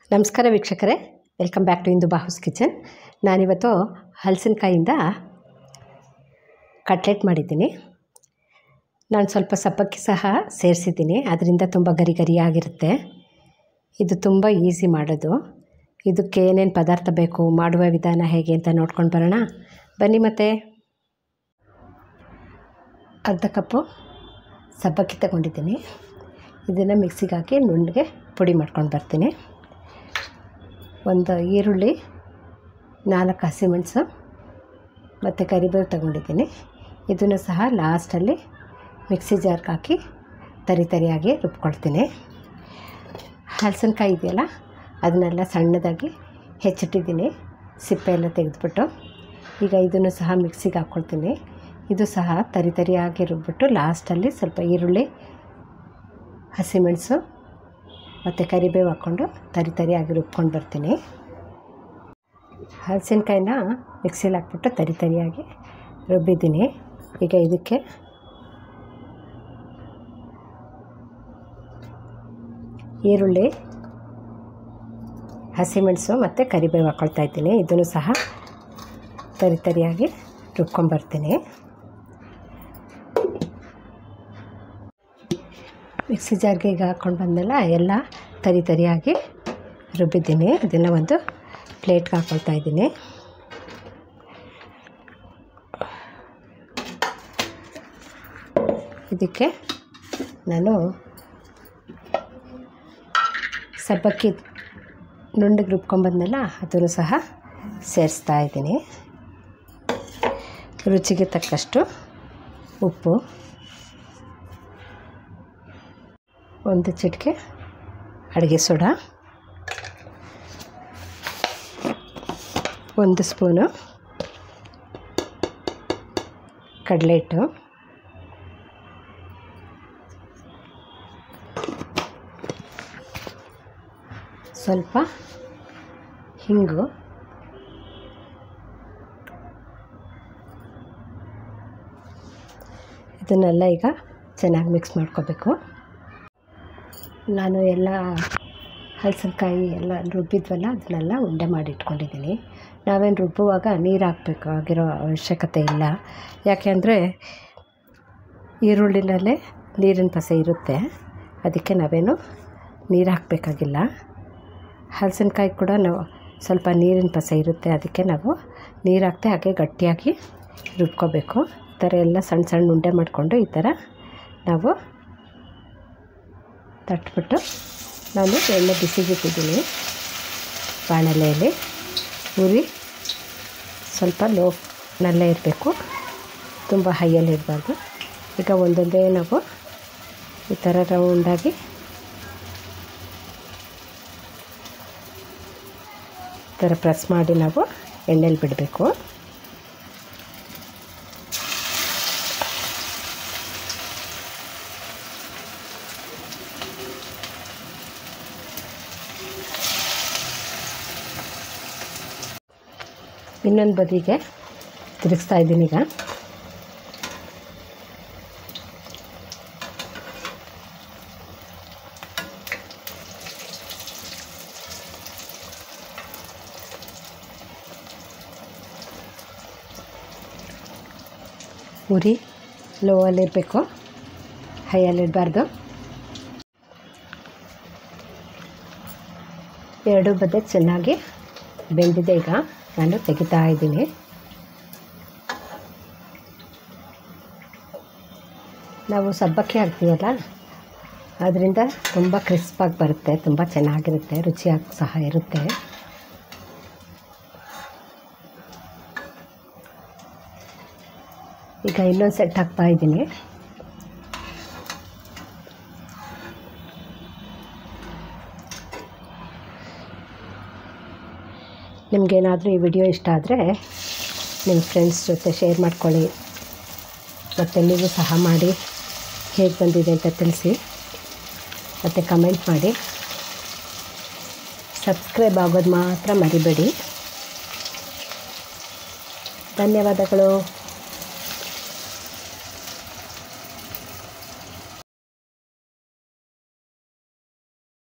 ನಮಸ್ಕಾರ ವೀಕ್ಷಕರೇ welcome back to ಇಂದು ಬಾಹುಸ್ ಕಿಚನ್ ನಾನಿವತ್ತು ಹಲಸಿನಕಾಯಿಂದ ಕಟ್ಲೆಟ್ ಮಾಡಿದ್ದೀನಿ ನಾನು ಸ್ವಲ್ಪ ಸಬ್ಬಕ್ಕಿ ಸಹ ಸೇರಿಸಿದ್ದೀನಿ ಅದರಿಂದ ತುಂಬ ಗರಿ ಗರಿಯಾಗಿರುತ್ತೆ ಇದು ತುಂಬ ಈಸಿ ಮಾಡೋದು ಇದಕ್ಕೆ ಏನೇನು ಪದಾರ್ಥ ಬೇಕು ಮಾಡುವ ವಿಧಾನ ಹೇಗೆ ಅಂತ ನೋಡ್ಕೊಂಡು ಬರೋಣ ಬನ್ನಿ ಮತ್ತೆ ಅರ್ಧ ಕಪ್ಪು ಸಬ್ಬಕ್ಕಿ ತಗೊಂಡಿದ್ದೀನಿ ಇದನ್ನು ಮಿಕ್ಸಿಗೆ ಹಾಕಿ ನುಣ್ಣಗೆ ಪುಡಿ ಮಾಡ್ಕೊಂಡು ಬರ್ತೀನಿ ಒಂದು ಈರುಳ್ಳಿ ನಾಲ್ಕು ಹಸಿಮೆಣಸು ಮತ್ತು ಕರಿಬೇವು ತಗೊಂಡಿದ್ದೀನಿ ಇದನ್ನು ಸಹ ಲಾಸ್ಟಲ್ಲಿ ಮಿಕ್ಸಿ ಜಾರ್ಗೆ ಹಾಕಿ ತರಿ ತರಿಯಾಗಿ ರುಬ್ಕೊಳ್ತೀನಿ ಹಲಸಿನಕಾಯಿ ಇದೆಯಲ್ಲ ಅದನ್ನೆಲ್ಲ ಸಣ್ಣದಾಗಿ ಹೆಚ್ಚಿಟ್ಟಿದ್ದೀನಿ ಸಿಪ್ಪೆ ಎಲ್ಲ ತೆಗೆದುಬಿಟ್ಟು ಈಗ ಇದನ್ನು ಸಹ ಮಿಕ್ಸಿಗೆ ಹಾಕ್ಕೊಳ್ತೀನಿ ಇದು ಸಹ ತರಿ ತರಿಯಾಗಿ ರುಬ್ಬಿಟ್ಟು ಲಾಸ್ಟಲ್ಲಿ ಸ್ವಲ್ಪ ಈರುಳ್ಳಿ ಹಸಿಮೆಣಸು ಮತ್ತು ಕರಿಬೇವು ಹಾಕ್ಕೊಂಡು ತರಿ ತರಿಯಾಗಿ ರುಬ್ಕೊಂಡು ಬರ್ತೀನಿ ಹಲಸಿನಕಾಯಿನ ಮಿಕ್ಸಿಲಿ ಹಾಕ್ಬಿಟ್ಟು ತರಿ ತರಿಯಾಗಿ ರುಬ್ಬಿದ್ದೀನಿ ಈಗ ಇದಕ್ಕೆ ಈರುಳ್ಳಿ ಹಸಿಮೆಣಸು ಮತ್ತು ಕರಿಬೇವು ಹಾಕ್ಕೊಳ್ತಾ ಇದ್ದೀನಿ ಇದನ್ನು ಸಹ ತರಿ ತರಿಯಾಗಿ ರುಬ್ಕೊಂಬರ್ತೀನಿ ಮಿಕ್ಸಿ ಜಾರ್ಗೆ ಈಗ ಹಾಕ್ಕೊಂಡು ಬಂದಮೇಲೆ ಎಲ್ಲ ತರಿ ತರಿಯಾಗಿ ರುಬ್ಬಿದ್ದೀನಿ ಅದನ್ನು ಒಂದು ಪ್ಲೇಟ್ಗೆ ಹಾಕ್ಕೊಳ್ತಾ ಇದ್ದೀನಿ ಇದಕ್ಕೆ ನಾನು ಸಬ್ಬಕ್ಕಿ ನುಣ್ಣಗೆ ರುಬ್ಕೊಂಬಂದಲ್ಲ ಅದನ್ನು ಸಹ ಸೇರಿಸ್ತಾ ಇದ್ದೀನಿ ರುಚಿಗೆ ತಕ್ಕಷ್ಟು ಉಪ್ಪು ಒಂದು ಚಿಟಿಕೆ ಅಡುಗೆ ಸೋಡಾ ಒಂದು ಸ್ಪೂನು ಕಡಲೆ ಹಿಟ್ಟು ಸ್ವಲ್ಪ ಹಿಂಗು ಇದನ್ನೆಲ್ಲ ಈಗ ಚೆನ್ನಾಗಿ ಮಿಕ್ಸ್ ಮಾಡ್ಕೋಬೇಕು ನಾನು ಎಲ್ಲ ಹಲಸಿನಕಾಯಿ ಎಲ್ಲ ರುಬ್ಬಿದ್ವಲ್ಲ ಅದನ್ನೆಲ್ಲ ಉಂಡೆ ಮಾಡಿ ಇಟ್ಕೊಂಡಿದ್ದೀನಿ ನಾವೇನು ರುಬ್ಬುವಾಗ ನೀರು ಹಾಕಬೇಕು ಆಗಿರೋ ಅವಶ್ಯಕತೆ ಇಲ್ಲ ಯಾಕೆಂದರೆ ಈರುಳ್ಳಿನಲ್ಲೇ ನೀರಿನ ಪಸೆ ಇರುತ್ತೆ ಅದಕ್ಕೆ ನಾವೇನು ನೀರು ಹಾಕಬೇಕಾಗಿಲ್ಲ ಹಲಸಿನಕಾಯಿ ಕೂಡ ನಾವು ಸ್ವಲ್ಪ ನೀರಿನ ಪಸೆ ಇರುತ್ತೆ ಅದಕ್ಕೆ ನಾವು ನೀರು ಹಾಕ್ತೆ ಹಾಗೆ ಗಟ್ಟಿಯಾಗಿ ರುಬ್ಕೋಬೇಕು ಈ ಥರ ಎಲ್ಲ ಸಣ್ಣ ಸಣ್ಣ ಉಂಡೆ ಮಾಡಿಕೊಂಡು ಈ ಥರ ನಾವು ತಟ್ಬಿಟ್ಟು ನಾನು ಎಣ್ಣೆ ಬಿಸಿಗಿಟ್ಟಿದ್ದೀನಿ ಬಾಣಲೆಯಲ್ಲಿ ಉರಿ ಸ್ವಲ್ಪ ಲೋನಲ್ಲೇ ಇರಬೇಕು ತುಂಬ ಹೈಯಲ್ಲಿ ಇರಬಾರ್ದು ಈಗ ಒಂದೊಂದೇ ನಾವು ಈ ಥರ ರೌಂಡಾಗಿ ಈ ಥರ ಪ್ರೆಸ್ ಮಾಡಿ ನಾವು ಎಣ್ಣೆಲಿ ಬಿಡಬೇಕು ಇನ್ನೊಂದು ಬದಿಗೆ ತಿರುಗಿಸ್ತಾ ಇದ್ದೀನಿ ಈಗ ಉರಿ ಲೋ ಅಲ್ಲಿರಬೇಕು ಹೈಯಲ್ಲಿರಬಾರ್ದು ಎರಡು ಬದಿ ಚೆನ್ನಾಗಿ ಬೆಂದಿದೆ ಈಗ ನಾನು ತೆಗಿತಾ ಇದ್ದೀನಿ ನಾವು ಸಬ್ಬಕ್ಕಿ ಹಾಕ್ತೀವಲ್ಲ ಅದರಿಂದ ತುಂಬ ಕ್ರಿಸ್ಪಾಗಿ ಬರುತ್ತೆ ತುಂಬ ಚೆನ್ನಾಗಿರುತ್ತೆ ರುಚಿಯಾಗಿ ಸಹ ಇರುತ್ತೆ ಈಗ ಇನ್ನೊಂದು ಸೆಟ್ ಹಾಕ್ತಾ ಇದ್ದೀನಿ ನಿಮಗೇನಾದರೂ ಈ ವಿಡಿಯೋ ಇಷ್ಟ ಆದರೆ ನಿಮ್ಮ ಫ್ರೆಂಡ್ಸ್ ಜೊತೆ ಶೇರ್ ಮಾಡ್ಕೊಳ್ಳಿ ಮತ್ತು ನೀವು ಸಹ ಮಾಡಿ ಹೇಗೆ ಬಂದಿದೆ ಅಂತ ತಿಳಿಸಿ ಮತ್ತು ಕಮೆಂಟ್ ಮಾಡಿ ಸಬ್ಸ್ಕ್ರೈಬ್ ಆಗೋದು ಮಾತ್ರ ಮರಿಬೇಡಿ ಧನ್ಯವಾದಗಳು